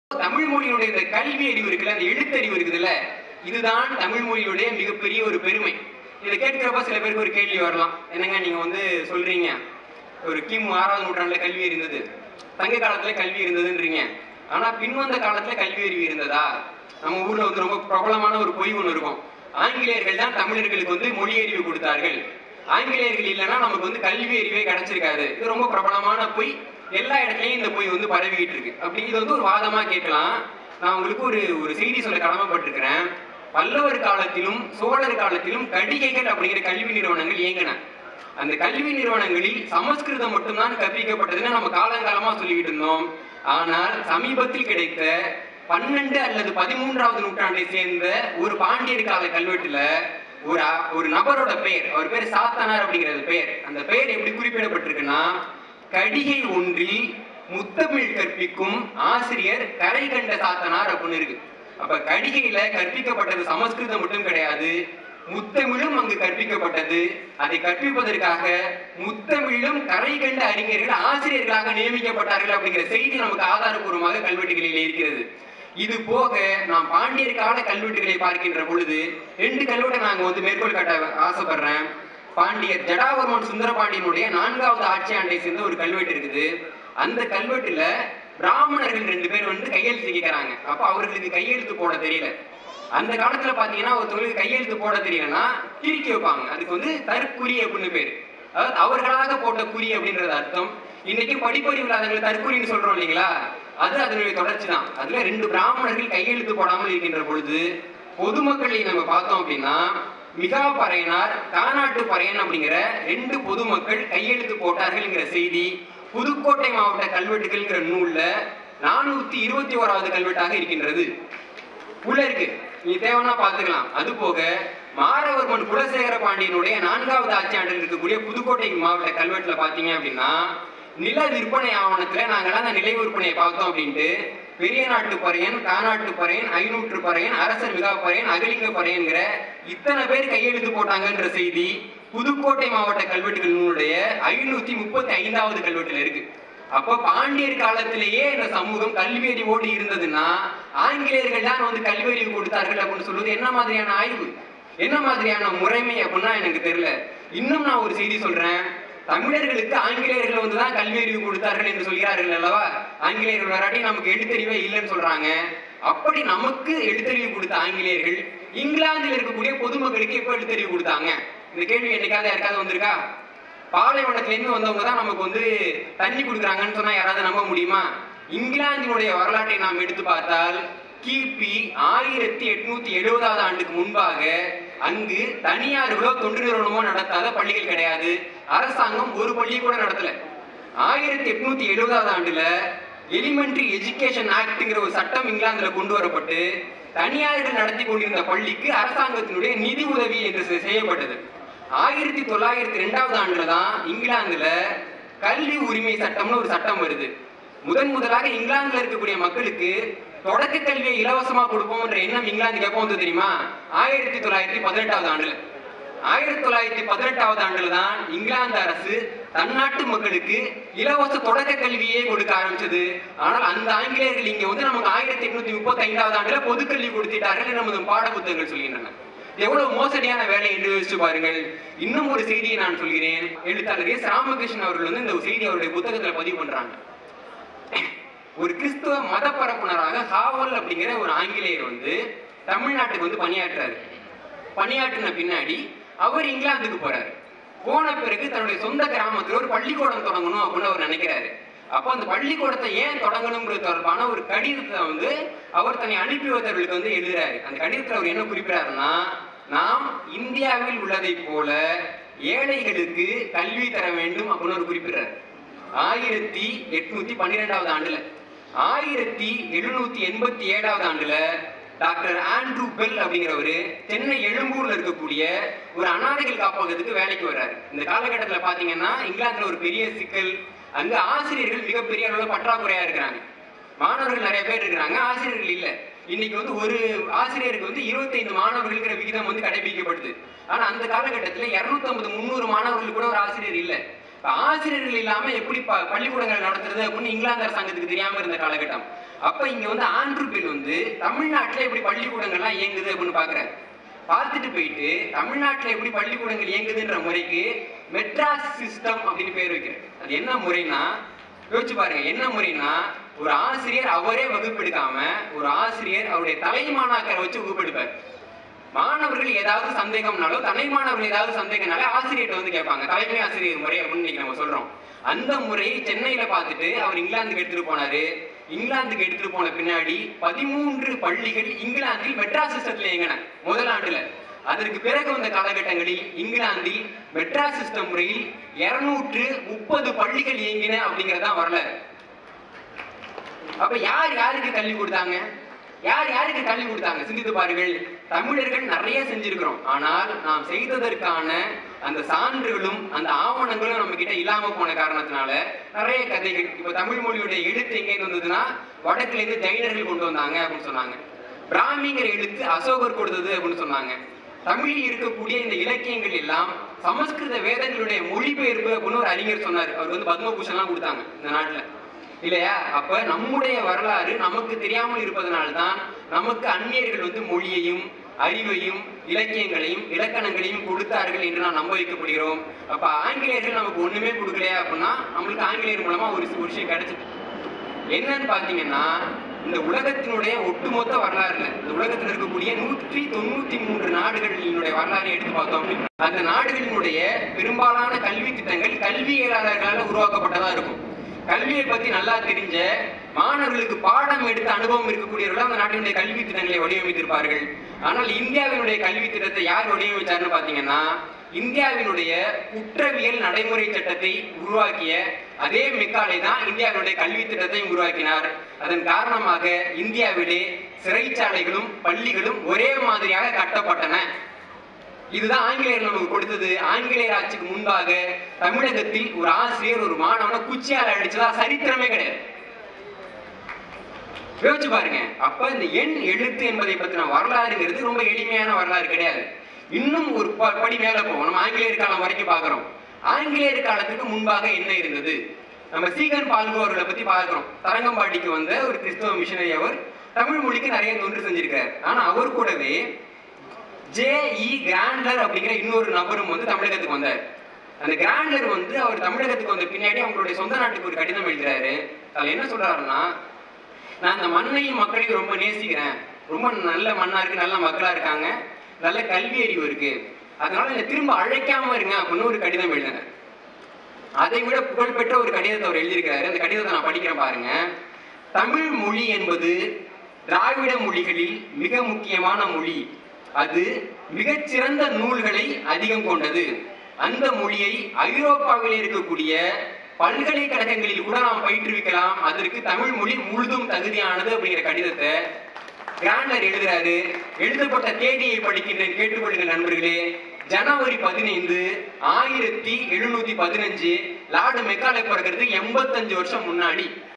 தமிழ் மொழியினுடைய இந்த கல்வி அறிவு இருக்குல்ல அந்த எழுத்தறிவு இருக்குதுல்ல இதுதான் தமிழ் மொழியுடைய மிகப்பெரிய ஒரு பெருமை இதை கேட்கிறப்ப சில பேருக்கு ஒரு கேள்வி வரலாம் என்னங்க நீங்க வந்து சொல்றீங்க ஒரு கிமு ஆறாவது நூற்றாண்டுல கல்வி இருந்தது சங்க காலத்துல கல்வி இருந்ததுன்றீங்க ஆனா பின்வந்த காலத்துல கல்வி அறிவு இருந்ததா நம்ம ஊர்ல வந்து ரொம்ப பிரபலமான ஒரு பொய் ஒண்ணு இருக்கும் ஆங்கிலேயர்கள் தான் தமிழர்களுக்கு வந்து மொழி அறிவு கொடுத்தார்கள் ஆங்கிலேயர்கள் இல்லைன்னா நமக்கு வந்து கல்வி அறிவே கிடைச்சிருக்காது இது ரொம்ப பிரபலமான பொய் எல்லா இடத்துலயும் இந்த பொய் வந்து பரவிக்கிட்டு இருக்கு அப்படி இது வந்து ஒரு வாதமா கேட்கலாம் நான் உங்களுக்கு ஒரு ஒரு செய்தி சொல்ல கடமைப்பட்டிருக்கிறேன் பல்லவர் காலத்திலும் சோழர் காலத்திலும் கடிகைகள் அப்படிங்கிற கல்வி நிறுவனங்கள் இயங்கின அந்த கல்வி நிறுவனங்களில் சமஸ்கிருதம் மட்டும்தான் கற்பிக்கப்பட்டதுன்னு நம்ம காலங்காலமா சொல்லிக்கிட்டு இருந்தோம் ஆனால் சமீபத்தில் கிடைத்த பன்னெண்டு அல்லது பதிமூன்றாவது நூற்றாண்டை சேர்ந்த ஒரு பாண்டியர் கால கல்வெட்டுல ஒரு அ- ஒரு நபரோட பெயர் அவர் பேர் சாத்தனார் அப்படிங்கிறது பெயர் அந்த பெயர் எப்படி குறிப்பிடப்பட்டிருக்குன்னா கடிகை ஒன்றில் முத்தமிழ் கற்பிக்கும் ஆசிரியர் கரை கண்ட சாத்தனார் அப்படின்னு இருக்கு அப்ப கடிகையில கற்பிக்கப்பட்டது சமஸ்கிருதம் மட்டும் கிடையாது முத்தமிழும் அங்கு கற்பிக்கப்பட்டது அதை கற்பிப்பதற்காக முத்தமிழும் கரை கண்ட அறிஞர்கள் ஆசிரியர்களாக நியமிக்கப்பட்டார்கள் அப்படிங்கிற செய்தி நமக்கு ஆதாரபூர்வமாக கல்வெட்டுகளில் இருக்கிறது இது போக நாம் பாண்டியர் கால கல்வெட்டுகளை பார்க்கின்ற பொழுது ரெண்டு கல்வெட்டை நாங்க வந்து மேற்கோள் காட்ட ஆசைப்படுறேன் பாண்டியர் ஜடாவர்மன் சுந்தரபாண்டியனுடைய நான்காவது ஆட்சி ஆண்டை சேர்ந்த ஒரு கல்வெட்டு இருக்குது அந்த கல்வெட்டுல பிராமணர்கள் ரெண்டு பேர் வந்து கையெழுத்து கேட்கறாங்க அப்ப அவர்களுக்கு கையெழுத்து போட தெரியல அந்த காலத்துல பாத்தீங்கன்னா ஒருத்தவங்களுக்கு கையெழுத்து போட தெரியலன்னா கிறுக்கி வைப்பாங்க அதுக்கு வந்து தற்குறி அப்படின்னு பேரு அதாவது அவர்களாக போட்ட குறி அப்படின்றது அர்த்தம் இன்னைக்கு படிப்பறிவு இல்லாதவங்களை தற்குறின்னு சொல்றோம் இல்லைங்களா அது அதனுடைய தொடர்ச்சி தான் அதுல ரெண்டு பிராமணர்கள் கையெழுத்து போடாமல் இருக்கின்ற பொழுது பொதுமக்களை நம்ம பார்த்தோம் அப்படின்னா மிகா பறையனார் கானாட்டு பறையன் அப்படிங்கிற ரெண்டு பொதுமக்கள் கையெழுத்து போட்டார்கள்ங்கிற செய்தி புதுக்கோட்டை மாவட்ட கல்வெட்டுகள்ங்கிற நூல்ல நானூத்தி இருபத்தி ஓராவது கல்வெட்டாக இருக்கின்றது உள்ள இருக்கு நீ தேவைன்னா பாத்துக்கலாம் அது போக மாரவர்மன் குலசேகர பாண்டியனுடைய நான்காவது ஆட்சியாண்டில் இருக்கக்கூடிய புதுக்கோட்டை மாவட்ட கல்வெட்டுல பாத்தீங்க அப்படின்னா நில விற்பனை ஆவணத்துல நாங்கெல்லாம் அந்த நிலை விற்பனையை பார்த்தோம் அப்படின்ட்டு பெரிய நாட்டு பறையன் காநாட்டு பறையன் ஐநூற்று பறையன் அரசர் மிகா பறையன் அகலிங்க பறையன்கிற இத்தனை பேர் கையெழுத்து போட்டாங்கன்ற செய்தி புதுக்கோட்டை மாவட்ட கல்வெட்டுகள் நூலுடைய ஐநூத்தி முப்பத்தி ஐந்தாவது கல்வெட்டுல இருக்கு அப்போ பாண்டியர் காலத்திலேயே இந்த சமூகம் கல்வி அறிவோடு இருந்ததுன்னா ஆங்கிலேயர்கள் தான் வந்து கல்வி அறிவு கொடுத்தார்கள் அப்படின்னு சொல்வது என்ன மாதிரியான ஆய்வு என்ன மாதிரியான முறைமை அப்படின்னா எனக்கு தெரியல இன்னும் நான் ஒரு செய்தி சொல்றேன் தமிழர்களுக்கு ஆங்கிலேயர்கள் வந்து தான் கல்வி அறிவு கொடுத்தார்கள் என்று சொல்கிறார்கள் அல்லவா ஆங்கிலேயர்கள் வராட்டி நமக்கு எழுத்தறிவே இல்லைன்னு சொல்றாங்க அப்படி நமக்கு எழுத்தறிவு கொடுத்த ஆங்கிலேயர்கள் இங்கிலாந்தில் இருக்கக்கூடிய பொதுமக்களுக்கு எப்போ எழுத்தறிவு கொடுத்தாங்க இந்த கேள்வி என்னைக்காவது யாருக்காவது வந்திருக்கா பாலைவனத்துல இருந்து வந்தவங்க தான் நமக்கு வந்து தண்ணி கொடுக்குறாங்கன்னு சொன்னா யாராவது நம்ப முடியுமா இங்கிலாந்தினுடைய வரலாற்றை நாம் எடுத்து பார்த்தால் கிபி ஆயிரத்தி எட்நூத்தி எழுபதாவது ஆண்டுக்கு முன்பாக அங்கு தனியார்களோ தொண்டு நிறுவனமோ நடத்தாத பள்ளிகள் கிடையாது அரசாங்கம் ஒரு பள்ளி கூட நடத்தல ஆயிரத்தி எட்நூத்தி எழுபதாவது ஆண்டுல எலிமெண்டரி எஜுகேஷன் ஆக்ட்ங்கிற ஒரு சட்டம் இங்கிலாந்துல கொண்டு வரப்பட்டு தனியார்கள் நடத்தி கொண்டிருந்த பள்ளிக்கு அரசாங்கத்தினுடைய நிதி உதவி என்று செ- செய்யப்பட்டது ஆயிரத்தி தொள்ளாயிரத்தி ரெண்டாவது ஆண்டுல தான் இங்கிலாந்துல கல்வி உரிமை சட்டம்னு ஒரு சட்டம் வருது முதன் முதலாக இங்கிலாந்துல இருக்கக்கூடிய மக்களுக்கு தொடக்க கல்வியை இலவசமா கொடுப்போம்ன்ற எண்ணம் இங்கிலாந்துக்கு எப்போ வந்து தெரியுமா ஆயிரத்தி தொள்ளாயிரத்தி பதினெட்டாவது ஆண்டுல ஆயிரத்தி தொள்ளாயிரத்தி பதினெட்டாவது ஆண்டுல தான் இங்கிலாந்து அரசு தன்னாட்டு மக்களுக்கு இலவச தொடக்க கல்வியே கொடுக்க ஆரம்பிச்சது ஆனால் அந்த ஆங்கிலேயர்கள் இங்க வந்து நமக்கு ஆயிரத்தி எட்நூத்தி முப்பத்தி ஐந்தாவது ஆண்டுல பொதுக்கல்வி கொடுத்திட்டார்கள் என்று நமது பாட புத்தகங்கள் சொல்கின்றன எவ்வளவு மோசடியான வேலை என்று யோசிச்சு பாருங்கள் இன்னும் ஒரு செய்தியை நான் சொல்கிறேன் எழுத்தாளர் எஸ் ராமகிருஷ்ணன் அவர்கள் வந்து இந்த செய்தி அவருடைய புத்தகத்துல பதிவு பண்றாங்க ஒரு கிறிஸ்துவ மத பரப்புனராக ஹாவல் அப்படிங்கிற ஒரு ஆங்கிலேயர் வந்து தமிழ்நாட்டுக்கு வந்து பணியாற்றுறாரு பணியாற்றின பின்னாடி அவர் இங்கிலாந்துக்கு போறாரு போன பிறகு தன்னுடைய சொந்த கிராமத்துல ஒரு பள்ளிக்கூடம் தொடங்கணும் அப்படின்னு அவர் நினைக்கிறாரு அப்போ அந்த பள்ளிக்கூடத்தை ஏன் தொடங்கணுங்கிறது தொடர்பான ஒரு கடிதத்தை வந்து அவர் தன்னை அனுப்பி வைத்தவர்களுக்கு வந்து எழுதுறாரு அந்த கடிதத்துல அவர் என்ன குறிப்பிடாருன்னா நாம் இந்தியாவில் உள்ளதை போல ஏழைகளுக்கு கல்வி தர வேண்டும் அப்படின்னு அவர் குறிப்பிடுறாரு ஆயிரத்தி எட்நூத்தி பன்னிரெண்டாவது ஆண்டுல ஆயிரத்தி எழுநூத்தி எண்பத்தி ஏழாவது ஆண்டுல டாக்டர் ஆண்ட்ரூ பெல் அப்படிங்கிறவரு சென்னை எழும்பூர்ல இருக்கக்கூடிய ஒரு அனாதைகள் காப்பகத்துக்கு வேலைக்கு வர்றாரு இந்த காலகட்டத்துல பாத்தீங்கன்னா இங்கிலாந்துல ஒரு பெரிய சிக்கல் அங்க ஆசிரியர்கள் மிகப்பெரிய அளவுல பற்றாக்குறையா இருக்கிறாங்க மாணவர்கள் நிறைய பேர் இருக்கிறாங்க ஆசிரியர்கள் இல்ல இன்னைக்கு வந்து ஒரு ஆசிரியருக்கு வந்து 25 மாணவர்கள்ங்கிற விகிதம் வந்து கடைபிடிக்கப்படுது ஆனா அந்த காலகட்டத்துல 250 முந்நூறு மாணவர்கள் கூட ஒரு ஆசிரியர் இல்ல இப்ப ஆசிரியர்கள் இல்லாம எப்படி ப- பள்ளிக்கூடங்கள் நடத்துறது அப்படின்னு இங்கிலாந்து அரசாங்கத்துக்கு தெரியாம இருந்த காலகட்டம் அப்ப இங்க வந்து ஆண்ட்ரூ பெல் வந்து தமிழ்நாட்டுல எப்படி பள்ளிக்கூடங்கள்லாம் இயங்குது அப்படின்னு பாக்குறாரு பார்த்துட்டு போயிட்டு தமிழ்நாட்டுல எப்படி பள்ளிக்கூடங்கள் இயங்குதுன்ற முறைக்கு மெட்ராஸ் சிஸ்டம் அப்படின்னு பேர் வைக்கிறார் அது என்ன முறைனா யோசிச்சு பாருங்க என்ன முறைனா ஒரு ஆசிரியர் அவரே வகுப்பெடுக்காம ஒரு ஆசிரியர் அவருடைய தலைமாணாக்கரை வச்சு வகுப்பெடுப்பார் மாணவர்கள் ஏதாவது சந்தேகம்னாலோ தனி மாணவர்கள் ஏதாவது சந்தேகம்னால ஆசிரியர்கிட்ட வந்து கேட்பாங்க தலைமை ஆசிரியர் முறை அப்படின்னு இன்னைக்கு நம்ம சொல்றோம் அந்த முறையை சென்னையில பார்த்துட்டு அவர் இங்கிலாந்துக்கு எடுத்துட்டு போனாரு இங்கிலாந்துக்கு எடுத்துட்டு போன பின்னாடி பதிமூன்று பள்ளிகள் இங்கிலாந்தில் மெட்ராஸ் சிஸ்டத்துல இயங்கின முதல் ஆண்டுல அதற்கு பிறகு வந்த காலகட்டங்களில் இங்கிலாந்தில் மெட்ராஸ் சிஸ்டம் முறையில் இருநூற்று முப்பது பள்ளிகள் இயங்கின அப்படிங்கறதான் வரலாறு அப்ப யார் யாருக்கு கல்வி கொடுத்தாங்க யார் யாருக்கு கல்வி கொடுத்தாங்க சிந்தித்து பாருங்கள் தமிழர்கள் நிறைய செஞ்சிருக்கிறோம் ஆனால் நாம் செய்ததற்கான அந்த சான்றுகளும் அந்த ஆவணங்களும் நம்ம கிட்ட இல்லாம போன காரணத்தினால நிறைய கதைகள் இப்ப தமிழ் மொழியுடைய எழுத்து எங்க இருந்து வந்ததுன்னா வடக்குல இருந்து ஜைனர்கள் கொண்டு வந்தாங்க அப்படின்னு சொன்னாங்க பிராமிங்கிற எழுத்து அசோகர் கொடுத்தது அப்படின்னு சொன்னாங்க தமிழில் இருக்கக்கூடிய இந்த இலக்கியங்கள் எல்லாம் சமஸ்கிருத வேதங்களுடைய மொழிபெயர்ப்பு அப்படின்னு ஒரு அறிஞர் சொன்னார் அவர் வந்து பத்மபூஷன்லாம் கொடுத்தாங்க இந்த நாட்டுல இல்லையா அப்ப நம்முடைய வரலாறு நமக்கு தெரியாமல் இருப்பதனால்தான் நமக்கு அந்நியர்கள் வந்து மொழியையும் அறிவையும் இலக்கியங்களையும் இலக்கணங்களையும் கொடுத்தார்கள் என்று நாம் நம்ப வைக்கப்படுகிறோம் அப்ப ஆங்கிலேயர்கள் நமக்கு ஒண்ணுமே கொடுக்கலையா அப்படின்னா நம்மளுக்கு ஆங்கிலேயர் மூலமா ஒரு ஒரு விஷயம் கிடைச்சது என்னன்னு பாத்தீங்கன்னா இந்த உலகத்தினுடைய ஒட்டுமொத்த வரலாறுல இந்த உலகத்தில் இருக்கக்கூடிய நூற்றி தொண்ணூத்தி மூன்று நாடுகளினுடைய வரலாறை எடுத்து பார்த்தோம் அப்படின்னா, அந்த நாடுகளினுடைய பெரும்பாலான கல்வி திட்டங்கள் கல்வியலாளர்களால் உருவாக்கப்பட்டதா இருக்கும் கல்வியை பத்தி நல்லா தெரிஞ்ச மாணவர்களுக்கு பாடம் எடுத்த அனுபவம் இருக்கக்கூடியவர்கள் அந்த நாட்டினுடைய கல்வி திட்டங்களை வடிவமைத்திருப்பார்கள் ஆனால் இந்தியாவினுடைய கல்வி திட்டத்தை யார் வடிவமைச்சாருன்னு பாத்தீங்கன்னா இந்தியாவினுடைய குற்றவியல் நடைமுறை சட்டத்தை உருவாக்கிய அதே மெக்காலே தான் இந்தியாவினுடைய கல்வி திட்டத்தையும் உருவாக்கினார் அதன் காரணமாக இந்தியாவிலே சிறைச்சாலைகளும் பள்ளிகளும் ஒரே மாதிரியாக கட்டப்பட்டன இதுதான் ஆங்கிலேயர் நமக்கு கொடுத்தது ஆங்கிலேயர் ஆட்சிக்கு முன்பாக தமிழகத்தில் ஒரு ஆசிரியர் ஒரு மாணவனை குச்சியால அடிச்சதா சரித்திரமே கிடையாது யோசிச்சு பாருங்க அப்ப இந்த எண் எழுத்து என்பதை பத்தின வரலாறுங்கிறது ரொம்ப எளிமையான வரலாறு கிடையாது இன்னும் ஒரு ப- படி மேல போவோம் நம்ம ஆங்கிலேயர் காலம் வரைக்கும் பார்க்கிறோம் ஆங்கிலேயர் காலத்துக்கு முன்பாக என்ன இருந்தது நம்ம சீகன் பால்கோ அவர்களை பத்தி பார்க்கிறோம் தரங்கம்பாடிக்கு வந்த ஒரு கிறிஸ்தவ மிஷனரி அவர் தமிழ் மொழிக்கு நிறைய தொண்டு செஞ்சிருக்காரு ஆனா அவர் கூடவே ஜே இ கிராண்ட்லர் அப்படிங்கிற இன்னொரு நபரும் வந்து தமிழகத்துக்கு வந்தார் அந்த கிராண்ட்லர் வந்து அவர் தமிழகத்துக்கு வந்த பின்னாடி அவங்களுடைய சொந்த நாட்டுக்கு ஒரு கடிதம் எழுதுறாரு அதுல என்ன சொல்றாருன்னா நான் இந்த மண்ணையும் மக்களையும் ரொம்ப நேசிக்கிறேன் ரொம்ப நல்ல மண்ணா இருக்கு நல்ல மக்களா இருக்காங்க நல்ல கல்வி அறிவு இருக்கு அதனால என்னை திரும்ப அழைக்காம இருங்க அப்படின்னு ஒரு கடிதம் எழுதினார் அதை விட புகழ்பெற்ற ஒரு கடிதத்தை அவர் எழுதியிருக்கிறாரு அந்த கடிதத்தை நான் படிக்கிறேன் பாருங்க தமிழ் மொழி என்பது திராவிட மொழிகளில் மிக முக்கியமான மொழி அது மிகச்சிறந்த நூல்களை அதிகம் கொண்டது அந்த மொழியை ஐரோப்பாவில் இருக்கக்கூடிய பல்கலைக்கழகங்களில் கூட நாம் பயிற்றுவிக்கலாம் அதற்கு தமிழ் மொழி முழுதும் தகுதியானது அப்படிங்கிற கடிதத்தை கிராண்டர் எழுதுறாரு எழுதப்பட்ட தேதியை படிக்கின்றேன் கேட்டுக்கொள்ளுங்கள் நண்பர்களே ஜனவரி பதினைந்து ஆயிரத்தி எழுநூத்தி பதினஞ்சு லார்டு மெக்காலே பிறக்கிறது எண்பத்தஞ்சு வருஷம் முன்னாடி